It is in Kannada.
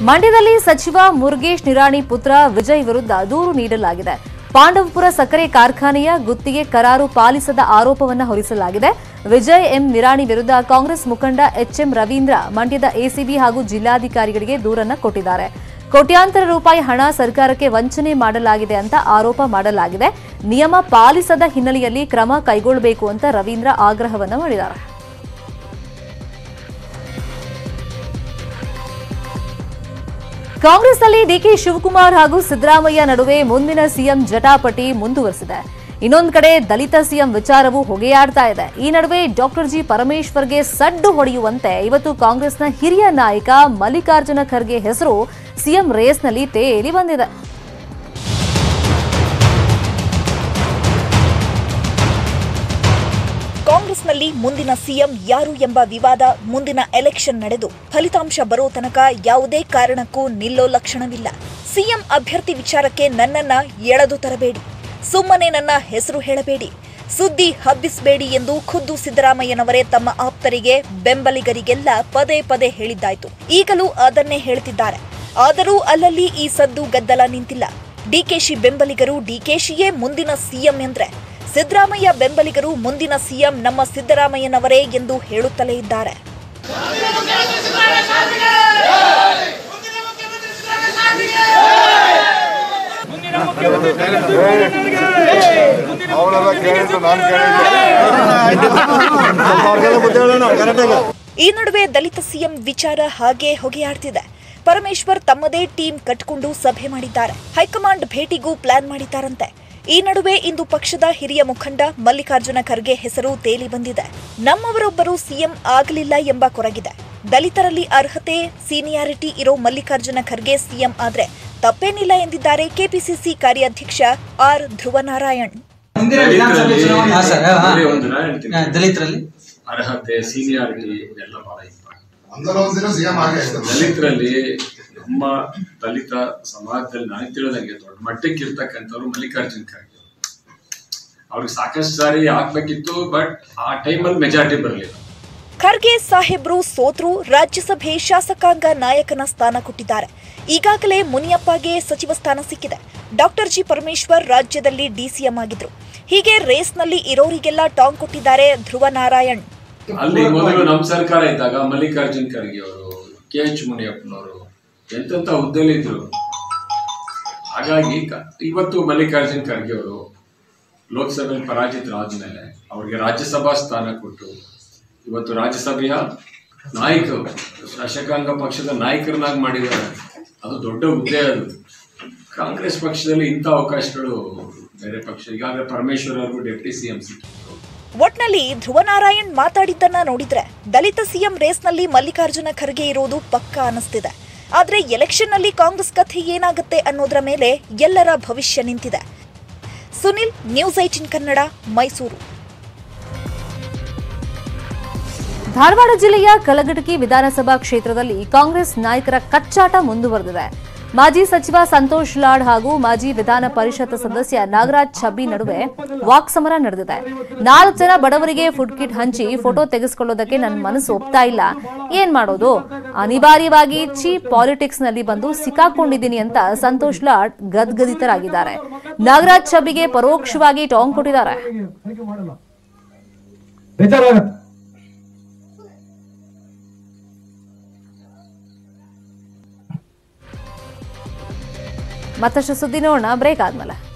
ಮಂಡ್ಯದಲ್ಲಿ ಸಚಿವ ಮುರುಗೇಶ್ ನಿರಾಣಿ ಪುತ್ರ ವಿಜಯ್ ವಿರುದ್ಧ ದೂರು ನೀಡಲಾಗಿದೆ ಪಾಂಡವಪುರ ಸಕ್ಕರೆ ಕಾರ್ಖಾನೆಯ ಗುತ್ತಿಗೆ ಕರಾರು ಪಾಲಿಸದ ಆರೋಪವನ್ನು ಹೊರಿಸಲಾಗಿದೆ ವಿಜಯ್ ಎಂ ನಿರಾಣಿ ವಿರುದ್ಧ ಕಾಂಗ್ರೆಸ್ ಮುಖಂಡ ಎಚ್ಎಂ ರವೀಂದ್ರ ಮಂಡ್ಯದ ಎಸಿಬಿ ಹಾಗೂ ಜಿಲ್ಲಾಧಿಕಾರಿಗಳಿಗೆ ದೂರನ್ನ ಕೊಟ್ಟಿದ್ದಾರೆ ಕೋಟ್ಯಾಂತರ ರೂಪಾಯಿ ಹಣ ಸರ್ಕಾರಕ್ಕೆ ವಂಚನೆ ಮಾಡಲಾಗಿದೆ ಅಂತ ಆರೋಪ ಮಾಡಲಾಗಿದೆ ನಿಯಮ ಪಾಲಿಸದ ಹಿನ್ನೆಲೆಯಲ್ಲಿ ಕ್ರಮ ಕೈಗೊಳ್ಳಬೇಕು ಅಂತ ರವೀಂದ್ರ ಆಗ್ರಹವನ್ನ ಮಾಡಿದ್ದಾರೆ ಕಾಂಗ್ರೆಸ್ನಲ್ಲಿ ಡಿಕೆ ಶಿವಕುಮಾರ್ ಹಾಗೂ ಸಿದ್ದರಾಮಯ್ಯ ನಡುವೆ ಮುಂದಿನ ಸಿಎಂ ಜಟಾಪಟಿ ಮುಂದುವರೆಸಿದೆ ಇನ್ನೊಂದು ಕಡೆ ದಲಿತ ಸಿಎಂ ವಿಚಾರವು ಹೊಗೆಯಾಡ್ತಾ ಇದೆ ಈ ನಡುವೆ ಡಾಕ್ಟರ್ ಜಿ ಪರಮೇಶ್ವರ್ಗೆ ಸಡ್ಡು ಹೊಡೆಯುವಂತೆ ಇವತ್ತು ಕಾಂಗ್ರೆಸ್ನ ಹಿರಿಯ ನಾಯಕ ಮಲ್ಲಿಕಾರ್ಜುನ ಖರ್ಗೆ ಹೆಸರು ಸಿಎಂ ರೇಸ್ನಲ್ಲಿ ತೇಲಿ ಬಂದಿದೆ ಕಾಂಗ್ರೆಸ್ನಲ್ಲಿ ಮುಂದಿನ ಸಿಎಂ ಯಾರು ಎಂಬ ವಿವಾದ ಮುಂದಿನ ಎಲೆಕ್ಷನ್ ನಡೆದು ಫಲಿತಾಂಶ ಬರೋ ತನಕ ಯಾವುದೇ ಕಾರಣಕ್ಕೂ ನಿಲ್ಲೋ ಲಕ್ಷಣವಿಲ್ಲ ಸಿಎಂ ಅಭ್ಯರ್ಥಿ ವಿಚಾರಕ್ಕೆ ನನ್ನನ್ನ ಎಳೆದು ತರಬೇಡಿ ಸುಮ್ಮನೆ ನನ್ನ ಹೆಸರು ಹೇಳಬೇಡಿ ಸುದ್ದಿ ಹಬ್ಬಿಸಬೇಡಿ ಎಂದು ಖುದ್ದು ಸಿದ್ದರಾಮಯ್ಯನವರೇ ತಮ್ಮ ಆಪ್ತರಿಗೆ ಬೆಂಬಲಿಗರಿಗೆಲ್ಲ ಪದೇ ಪದೇ ಹೇಳಿದ್ದಾಯ್ತು ಈಗಲೂ ಅದನ್ನೇ ಹೇಳ್ತಿದ್ದಾರೆ ಆದರೂ ಅಲ್ಲಲ್ಲಿ ಈ ಸದ್ದು ಗದ್ದಲ ನಿಂತಿಲ್ಲ ಡಿಕೆಶಿ ಬೆಂಬಲಿಗರು ಡಿಕೆಶಿಯೇ ಮುಂದಿನ ಸಿಎಂ ಎಂದ್ರೆ ಸಿದ್ದರಾಮಯ್ಯ ಬೆಂಬಲಿಗರು ಮುಂದಿನ ಸಿಎಂ ನಮ್ಮ ಸಿದ್ದರಾಮಯ್ಯನವರೇ ಎಂದು ಹೇಳುತ್ತಲೇ ಇದ್ದಾರೆ ಅವಳೆಲ್ಲ ಕೇಳಿದ್ರು ನಾನು ಕೇಳಿದ್ದು ಸ್ವಲ್ಪ ಅವ್ರಿಗೆಲ್ಲ ಬುದ್ಧಿ ಹೇಳೋಣ ಕರೆಕ್ಟಾಗಿ ಈ ನಡುವೆ ದಲಿತ ಸಿಎಂ ವಿಚಾರ ಹಾಗೆ ಹೊಗೆಯಾಡ್ತಿದೆ ಪರಮೇಶ್ವರ್ ತಮ್ಮದೇ ಟೀಮ್ ಕಟ್ಟಿಕೊಂಡು ಸಭೆ ಮಾಡಿದ್ದಾರೆ ಹೈಕಮಾಂಡ್ ಭೇಟಿಗೂ ಪ್ಲಾನ್ ಮಾಡಿದ್ದಾರಂತೆ ಈ ನಡುವೆ ಇಂದು ಪಕ್ಷದ ಹಿರಿಯ ಮುಖಂಡ ಮಲ್ಲಿಕಾರ್ಜುನ ಖರ್ಗೆ ಹೆಸರು ತೇಲಿ ಬಂದಿದೆ ನಮ್ಮವರೊಬ್ಬರು ಸಿಎಂ ಆಗಲಿಲ್ಲ ಎಂಬ ಕೊರಗಿದೆ ದಲಿತರಲ್ಲಿ ಅರ್ಹತೆ ಸೀನಿಯಾರಿಟಿ ಇರೋ ಮಲ್ಲಿಕಾರ್ಜುನ ಖರ್ಗೆ ಸಿಎಂ ಆದ್ರೆ ತಪ್ಪೇನಿಲ್ಲ ಎಂದಿದ್ದಾರೆ ಕೆಪಿಸಿಸಿ ಕಾರ್ಯಾಧ್ಯಕ್ಷ ಆರ್ ಧ್ರುವನಾರಾಯಣ್ ಮುಂದಿನ ವಿಧಾನಸಭೆ ಚುನಾವಣೆ ಹಾ ಸರ್, ಹಾ. ಇಲ್ಲಿ ಒಂದು ನಾನು ಹೇಳ್ತೀನಿ. ಹಾ, ದಲಿತರಲ್ಲಿ ಅರ್ಹತೆ ಸೀನಿಯಾರಿಟಿ ಇದೆಲ್ಲ ಬಹಳ ಇಂಪಾರ್ಟೆಂಟ್ ಒಂದಲ್ಲ ಒಂದಿನ ಸಿಎಂ ಆಗೇ ಆಗ್ತದೆ. ದಲಿತರಲ್ಲಿ ನಮ್ಮ ದಲಿತ ಸಮಾಜದಲ್ಲಿ ನಾನು ತಿಳಿದಂಗೆ ದೊಡ್ಡ ಮಟ್ಟಕ್ಕೆ ಇರ್ತಕ್ಕಂಥವ್ರು ಮಲ್ಲಿಕಾರ್ಜುನ್ ಖರ್ಗೆ ಅವ್ರಿಗೆ ಸಾಕಷ್ಟು ಸಾರಿ ಆಗ್ಬೇಕಿತ್ತು ಬಟ್ ಆ ಟೈಮಲ್ಲಿ ಮೆಜಾರಿಟಿ ಬರಲಿಲ್ಲ ಖರ್ಗೆ ಸಾಹೇಬ್ರು ಸೋತ್ರು ರಾಜ್ಯಸಭೆ ಶಾಸಕಾಂಗ ನಾಯಕನ ಸ್ಥಾನ ಕೊಟ್ಟಿದ್ದಾರೆ ಈಗಾಗಲೇ ಮುನಿಯಪ್ಪಗೆ ಸಚಿವ ಸ್ಥಾನ ಸಿಕ್ಕಿದೆ ಡಾಕ್ಟರ್ ಜಿ ಪರಮೇಶ್ವರ್ ರಾಜ್ಯದಲ್ಲಿ ಡಿಸಿಎಂ ಆಗಿದ್ರು ಹೀಗೆ ರೇಸ್ನಲ್ಲಿ ಇರೋರಿಗೆಲ್ಲ ಟಾಂಗ್ ಕೊಟ್ಟಿದ್ದಾರೆ ಧ್ರುವ ನಾರಾಯಣ್ ಅಲ್ಲಿ ಮೊದಲು ನಮ್ಮ ಸರ್ಕಾರ ಇದ್ದಾಗ ಮಲ್ಲಿಕಾರ್ಜುನ್ ಖರ್ಗೆ ಅವರು ಕೆ ಎಚ್ ಮುನಿಯಪ್ಪನವರು ಎಂತೆಂತ ಹುದ್ದೆಲಿ ಇದ್ರು ಹಾಗಾಗಿ ಕ- ಇವತ್ತು ಮಲ್ಲಿಕಾರ್ಜುನ್ ಖರ್ಗೆ ಅವರು ಲೋಕಸಭೆಯಲ್ಲಿ ಪರಾಜಿತರಾದ್ಮೇಲೆ ಅವರಿಗೆ ರಾಜ್ಯಸಭಾ ಸ್ಥಾನ ಕೊಟ್ಟು ಇವತ್ತು ರಾಜ್ಯಸಭೆಯ ನಾಯಕರು ಶಾಸಕಾಂಗ ಪಕ್ಷದ ನಾಯಕರನ್ನಾಗಿ ಮಾಡಿದ್ದಾರೆ ಅದು ದೊಡ್ಡ ಹುದ್ದೆ ಅದು ಕಾಂಗ್ರೆಸ್ ಪಕ್ಷದಲ್ಲಿ ಇಂಥ ಅವಕಾಶಗಳು ಬೇರೆ ಪಕ್ಷ ಈಗಾಗಲೇ ಪರಮೇಶ್ವರ್ ಅವ್ರಿಗೂ ಡೆಪ್ಟಿ ಸಿ ಎಂ ಸಿಕ್ಕಿತ್ತು ಒಟ್ನಲ್ಲಿ ಧ್ರುವನಾರಾಯಣ್ ಮಾತಾಡಿದ್ದನ್ನ ನೋಡಿದ್ರೆ ದಲಿತ ಸಿಎಂ ರೇಸ್ನಲ್ಲಿ ಮಲ್ಲಿಕಾರ್ಜುನ ಖರ್ಗೆ ಇರೋದು ಪಕ್ಕ ಅನಿಸ್ತಿದೆ ಆದ್ರೆ ಎಲೆಕ್ಷನ್ನಲ್ಲಿ ಕಾಂಗ್ರೆಸ್ ಕಥೆ ಏನಾಗುತ್ತೆ ಅನ್ನೋದ್ರ ಮೇಲೆ ಎಲ್ಲರ ಭವಿಷ್ಯ ನಿಂತಿದೆ ಸುನಿಲ್ ನ್ಯೂಸ್ ಏಟಿನ್ ಕನ್ನಡ ಮೈಸೂರು ಧಾರವಾಡ ಜಿಲ್ಲೆಯ ಕಲಘಟಕಿ ವಿಧಾನಸಭಾ ಕ್ಷೇತ್ರದಲ್ಲಿ ಕಾಂಗ್ರೆಸ್ ನಾಯಕರ ಕಚ್ಚಾಟ ಮುಂದುವರೆದಿದೆ ಮಾಜಿ ಸಚಿವ ಸಂತೋಷ್ ಲಾಡ್ ಹಾಗೂ ಮಾಜಿ ವಿಧಾನ ಪರಿಷತ್ ಸದಸ್ಯ ನಾಗರಾಜ್ ಛಬ್ಬಿ ನಡುವೆ ವಾಕ್ಸಮರ ನಡೆದಿದೆ ನಾಲ್ಕು ಜನ ಬಡವರಿಗೆ ಫುಡ್ ಕಿಟ್ ಹಂಚಿ ಫೋಟೋ ತೆಗೆಸಿಕೊಳ್ಳೋದಕ್ಕೆ ನನ್ನ ಮನಸ್ಸು ಒಪ್ತಾ ಇಲ್ಲ ಏನ್ ಮಾಡೋದು ಅನಿವಾರ್ಯವಾಗಿ ಚೀಪ್ ಪಾಲಿಟಿಕ್ಸ್ ನಲ್ಲಿ ಬಂದು ಸಿಕ್ಕಾಕೊಂಡಿದ್ದೀನಿ ಅಂತ ಸಂತೋಷ್ ಲಾಡ್ ಗದ್ಗದಿತರಾಗಿದ್ದಾರೆ ನಾಗರಾಜ್ ಛಬ್ಬಿಗೆ ಪರೋಕ್ಷವಾಗಿ ಟಾಂಗ್ ಕೊಟ್ಟಿದ್ದಾರೆ ಬೇಜಾರಾಗತ್ತೆ ಮತ್ತಷ್ಟು ಸುದ್ದಿ ನೋಡೋಣ ಬ್ರೇಕ್ ಆದ್ಮೇಲೆ